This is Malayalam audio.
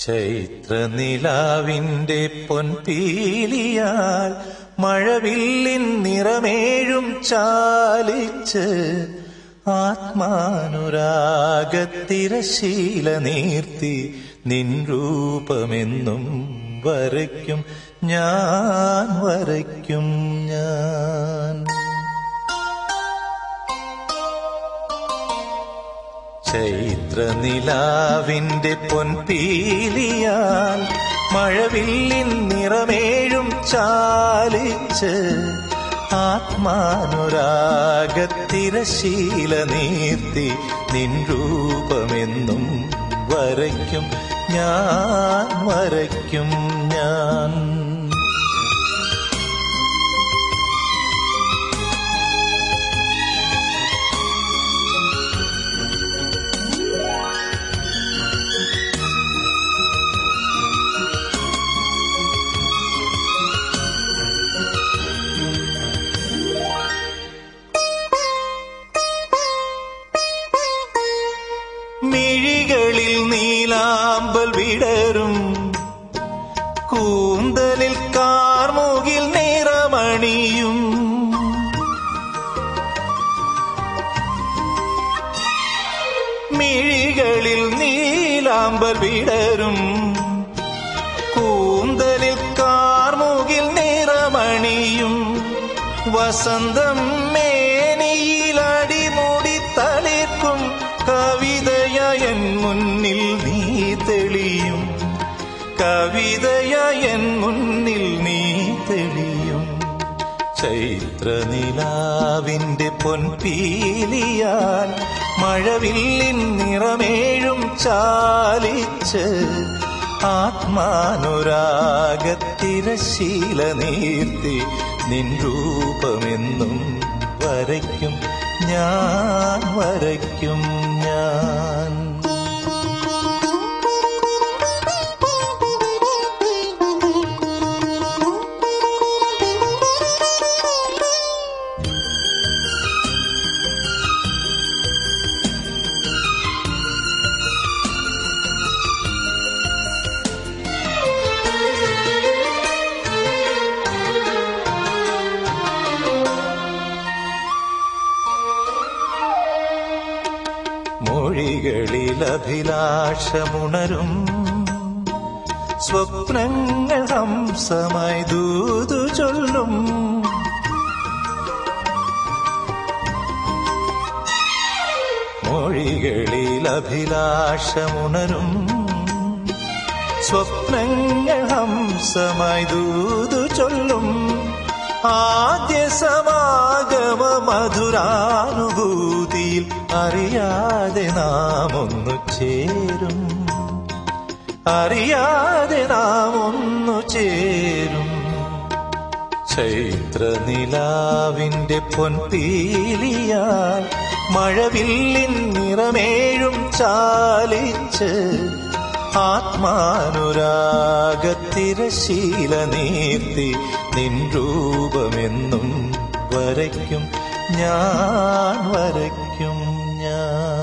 ചൈത്രനിലാവിന്റെ പൊൻപീലിയാൽ മഴവില്ലിൻ നിറമേഴും ചാലിച്ച് ആത്മാനുരാഗത്തിരശീല നീർത്തി നിൻ രൂപമെന്നും വരയ്ക്കും ഞാൻ വരയ്ക്കും ഞാൻ ചൈത്രനിലാവിന്റെ പൊൻപീലിയാൽ മഴവില്ലിൻ നിറമേഴും ചാലിച്ച് ആത്മാനുരാഗത്തിരശീല നീർത്തി നിൻ രൂപമെന്നും വരയ്ക്കും ഞാൻ വരയ്ക്കും ഞാൻ മിഴികളിൽ നീലാമ്പൽ വിടരും കൂന്തലിൽ കാർമുകിൽ നിറമണിയും മിഴികളിൽ നീലാമ്പൽ വിടരും കൂന്തലിൽ കാർമുകിൽ നിറമണിയും വസന്തം മേനിയിലടിമുടി തളിർക്കും കവിതയൻ മുന്നിൽ നീ തെളിയും കവിതയൻ മുന്നിൽ നീ തെളിയും ചൈത്രനിലാവിന്റെ പൊൻപീലിയാൽ മഴവില്ലിൻ നിറമേഴും ചാലിച്ച് ആത്മാനുരാഗത്തിരശീല നീർത്തി നിൻ രൂപമെന്നും വരയ്ക്കും ഞാൻ വരയ്ക്കും ഞാൻ മൊഴികളിൽ അഭിലാഷമുണരും സ്വപ്നങ്ങൾ ഹംസമായി ദൂതു ചൊല്ലും മൊഴികളിൽ അഭിലാഷമുണരും സ്വപ്നങ്ങൾ ഹംസമായി ദൂതു ചൊല്ലും ആദ്യ സമാഗമ മധുരാനുഭൂതിയിൽ അറിയാതെ നാം ഒന്നു ചേരും അറിയാതെ നാം ഒന്നു ചേരും ചൈത്രനിലാവിന്റെ പൊൻപീലിയാൽ മഴവില്ലിൻ നിറമേഴും ചാലിച്ച് ആത്മാനുരാഗത്തിരശീല നീർത്തി നിൻ രൂപമെന്നും വരയ്ക്കും ഞാൻ വരയ്ക്കും ഞാൻ